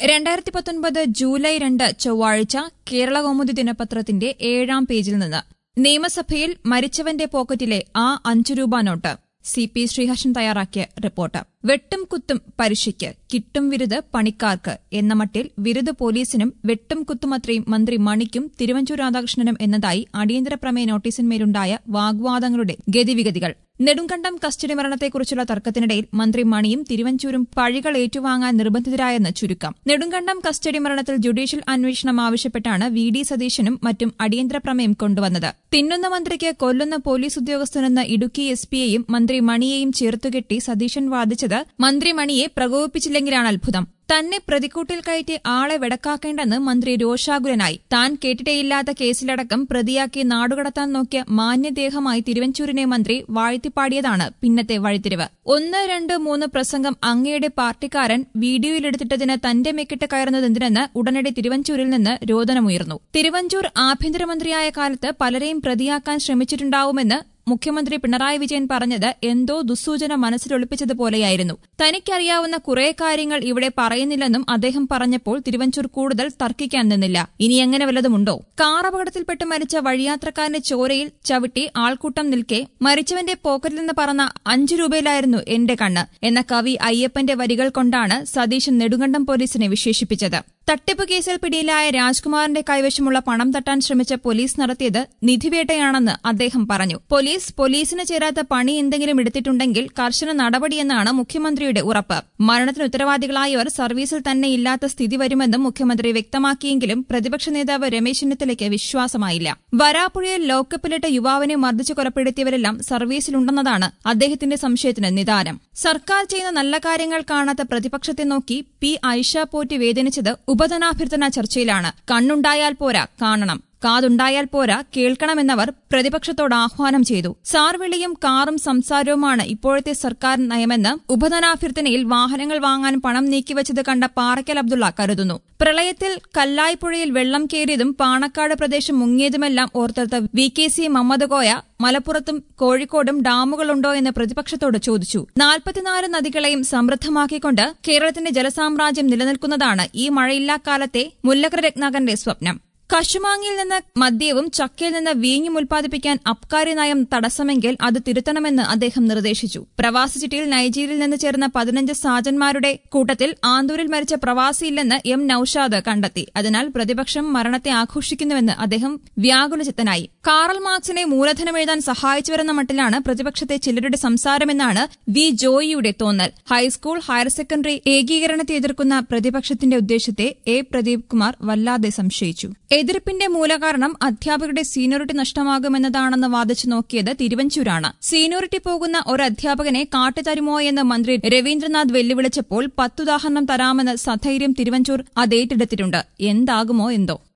രണ്ടായിരത്തി പത്തൊൻപത് ജൂലൈ രണ്ട് ചൊവ്വാഴ്ച കേരള കൗമുദി ദിനപത്രത്തിന്റെ ഏഴാം പേജിൽ നിന്ന് നിയമസഭയിൽ മരിച്ചവന്റെ പോക്കറ്റിലെ ആ അഞ്ചു രൂപ നോട്ട് സി പി ശ്രീഹർഷൻ തയ്യാറാക്കിയ റിപ്പോർട്ട് വെട്ടും കുത്തും പരീക്ഷയ്ക്ക് കിട്ടും വിരുത് പണിക്കാർക്ക് എന്ന മട്ടിൽ വിരുത് പോലീസിനും വെട്ടും കുത്തുമത്രയും മന്ത്രി മണിക്കും തിരുവഞ്ചൂർ രാധാകൃഷ്ണനും എന്നതായി അടിയന്തര പ്രമേയ നോട്ടീസിന്മേലുണ്ടായ വാഗ്വാദങ്ങളുടെ ഗതിവിഗതികൾ നെടുങ്കണ്ടം കസ്റ്റഡി മരണത്തെക്കുറിച്ചുള്ള തർക്കത്തിനിടയിൽ മന്ത്രി മണിയും തിരുവഞ്ചൂരും പഴികൾ ഏറ്റുവാങ്ങാൻ നിർബന്ധിതരായെന്ന് ചുരുക്കം നെടുങ്കണ്ടം കസ്റ്റഡി മരണത്തിൽ ജുഡീഷ്യൽ അന്വേഷണം ആവശ്യപ്പെട്ടാണ് വി ഡി സതീശനും മറ്റും അടിയന്തര പ്രമേയം കൊണ്ടുവന്നത് തിന്നുന്ന മന്ത്രിക്ക് കൊല്ലുന്ന പോലീസ് ഉദ്യോഗസ്ഥനെന്ന ഇടുക്കി എസ് പിയെയും മന്ത്രി മണിയെയും ചേർത്തുകെട്ടി സതീശൻ വാദിച്ചത് മന്ത്രി മണിയെ പ്രകോപിപ്പിച്ചില്ലെങ്കിലാണ് അത്ഭുതം തന്നെ പ്രതിക്കൂട്ടിൽ കയറ്റി ആളെ വെടക്കാക്കേണ്ടെന്ന് മന്ത്രി രോഷാകുലനായി താൻ കേട്ടിട്ടേയില്ലാത്ത കേസിലടക്കം പ്രതിയാക്കി നാടുകടത്താൻ നോക്കിയ മാന്യദേഹമായി തിരുവഞ്ചൂരിനെ മന്ത്രി വാഴ്ത്തിപ്പാടിയതാണ് പിന്നത്തെ വഴിത്തിരിവ് ഒന്ന് രണ്ട് മൂന്ന് പ്രസംഗം അങ്ങയുടെ പാർട്ടിക്കാരൻ വീഡിയോയിലെടുത്തിട്ടതിന് തന്റെ മെക്കിട്ട് കയറുന്നതെന്തിനെന്ന് ഉടനടി തിരുവഞ്ചൂരിൽ നിന്ന് രോദനമുയർന്നു തിരുവഞ്ചൂർ ആഭ്യന്തരമന്ത്രിയായ കാലത്ത് പലരെയും പ്രതിയാക്കാൻ ശ്രമിച്ചിട്ടുണ്ടാവുമെന്ന് മുഖ്യമന്ത്രി പിണറായി വിജയൻ പറഞ്ഞത് എന്തോ ദുസ്സൂചന മനസ്സിലൊളിപ്പിച്ചതുപോലെയായിരുന്നു തനിക്കറിയാവുന്ന കുറെ കാര്യങ്ങൾ ഇവിടെ പറയുന്നില്ലെന്നും അദ്ദേഹം പറഞ്ഞപ്പോൾ തിരുവഞ്ചൂർ കൂടുതൽ തർക്കിക്കാൻ നിന്നില്ല ഇനി എങ്ങനെ വല്ലതുമുണ്ടോ കാർ അപകടത്തിൽപ്പെട്ട് മരിച്ച വഴിയാത്രക്കാരന്റെ ചോരയിൽ ചവിട്ടി ആൾക്കൂട്ടം നിൽക്കെ മരിച്ചവന്റെ പോക്കറ്റിൽ നിന്ന് പറന്ന അഞ്ചു രൂപയിലായിരുന്നു എന്റെ കണ്ണ് എന്ന കവി അയ്യപ്പന്റെ വരികൾ കൊണ്ടാണ് സതീശൻ നെടുങ്കണ്ടം പോലീസിനെ വിശേഷിപ്പിച്ചത് തട്ടിപ്പ് കേസിൽ പിടിയിലായ രാജ്കുമാറിന്റെ കൈവശമുള്ള പണം തട്ടാൻ ശ്രമിച്ച പോലീസ് നടത്തിയത് നിധിവേട്ടയാണെന്ന് അദ്ദേഹം പറഞ്ഞു പോലീസ് പോലീസിന് ചേരാത്ത പണി എന്തെങ്കിലും എടുത്തിട്ടുണ്ടെങ്കിൽ കർശന നടപടിയെന്നാണ് മുഖ്യമന്ത്രിയുടെ ഉറപ്പ് മരണത്തിന് ഉത്തരവാദികളായവർ സർവീസിൽ തന്നെ ഇല്ലാത്ത സ്ഥിതി വരുമെന്നും മുഖ്യമന്ത്രി വ്യക്തമാക്കിയെങ്കിലും പ്രതിപക്ഷ നേതാവ് രമേശ് ചെന്നിത്തലയ്ക്ക് വിശ്വാസമായില്ല വരാപ്പുഴയിൽ ലോക്കപ്പിലിട്ട് യുവാവിനെ മർദ്ദിച്ചു കൊലപ്പെടുത്തിയവരെല്ലാം സർവീസിലുണ്ടെന്നതാണ് അദ്ദേഹത്തിന്റെ സംശയത്തിന് നിദാനം സർക്കാർ ചെയ്യുന്ന നല്ല കാര്യങ്ങൾ കാണാത്ത പ്രതിപക്ഷത്തെ നോക്കി പി ഐഷ പോറ്റി വേദനിച്ചത് ഉപധനാഭ്യർത്ഥന ചർച്ചയിലാണ് കണ്ണുണ്ടായാൽ പോരാ കാണണം കാതുണ്ടായാൽ പോരാ കേൾക്കണമെന്നവർ പ്രതിപക്ഷത്തോട് ആഹ്വാനം ചെയ്തു സാർവിളിയും കാറും സംസാരവുമാണ് ഇപ്പോഴത്തെ സർക്കാർ നയമെന്ന് ഉപധനാഭ്യർത്ഥനയിൽ വാഹനങ്ങൾ വാങ്ങാൻ പണം നീക്കിവച്ചത് കണ്ട പാറയ്ക്കൽ അബ്ദുള്ള കരുതുന്നു പ്രളയത്തിൽ കല്ലായ്പുഴയിൽ വെള്ളം കയറിയതും പാണക്കാട് പ്രദേശം മുങ്ങിയതുമെല്ലാം ഓർത്തെടുത്ത V K C Muhammad Koya മലപ്പുറത്തും കോഴിക്കോടും ഡാമുകളുണ്ടോ എന്ന് പ്രതിപക്ഷത്തോട് ചോദിച്ചു നാൽപ്പത്തിനാല് നദികളെയും സമൃദ്ധമാക്കിക്കൊണ്ട് കേരളത്തിന്റെ ജലസാമ്രാജ്യം നിലനിൽക്കുന്നതാണ് ഈ മഴയില്ലാ കാലത്തെ മുല്ലക്കര രത്നാകരന്റെ സ്വപ്നം കശുമാങ്ങിയിൽ നിന്ന് മദ്യവും ചക്കയിൽ നിന്ന് വീഞ്ഞും ഉൽപ്പാദിപ്പിക്കാൻ അബ്കാരി നയം തടസ്സമെങ്കിൽ അത് തിരുത്തണമെന്ന് അദ്ദേഹം നിർദ്ദേശിച്ചു പ്രവാസി ചിട്ടിയിൽ നൈജീരിയയിൽ നിന്ന് ചേർന്ന പതിനഞ്ച് സാജന്മാരുടെ കൂട്ടത്തിൽ ആന്തൂരിൽ മരിച്ച പ്രവാസിയില്ലെന്ന് എം നൌഷാദ് കണ്ടെത്തി അതിനാൽ പ്രതിപക്ഷം മരണത്തെ ആഘോഷിക്കുന്നുവെന്ന് അദ്ദേഹം വ്യാകുലചിത്തനായി കാറൽ മാർക്സിനെ മൂലധനമെഴുതാൻ സഹായിച്ചുവരുന്ന മട്ടിലാണ് പ്രതിപക്ഷത്തെ ചിലരുടെ സംസാരമെന്നാണ് വി ജോയിയുടെ തോന്നൽ ഹൈസ്കൂൾ ഹയർ സെക്കൻഡറി ഏകീകരണത്തെ എതിർക്കുന്ന പ്രതിപക്ഷത്തിന്റെ ഉദ്ദേശത്തെ എ പ്രദീപ് കുമാർ വല്ലാതെ സംശയിച്ചു എതിർപ്പിന്റെ മൂലകാരണം അധ്യാപകരുടെ സീനിയോറിറ്റി നഷ്ടമാകുമെന്നതാണെന്ന് വാദിച്ചു നോക്കിയത് തിരുവഞ്ചൂരാണ് സീനിയോറിറ്റി പോകുന്ന ഒരു അധ്യാപകനെ കാട്ടുതരുമോ എന്ന് മന്ത്രി രവീന്ദ്രനാഥ് വെല്ലുവിളിച്ചപ്പോൾ പത്തുദാഹരണം തരാമെന്ന് സധൈര്യം തിരുവഞ്ചൂർ അതേറ്റെടുത്തിട്ടുണ്ട് എന്താകുമോ എന്തോ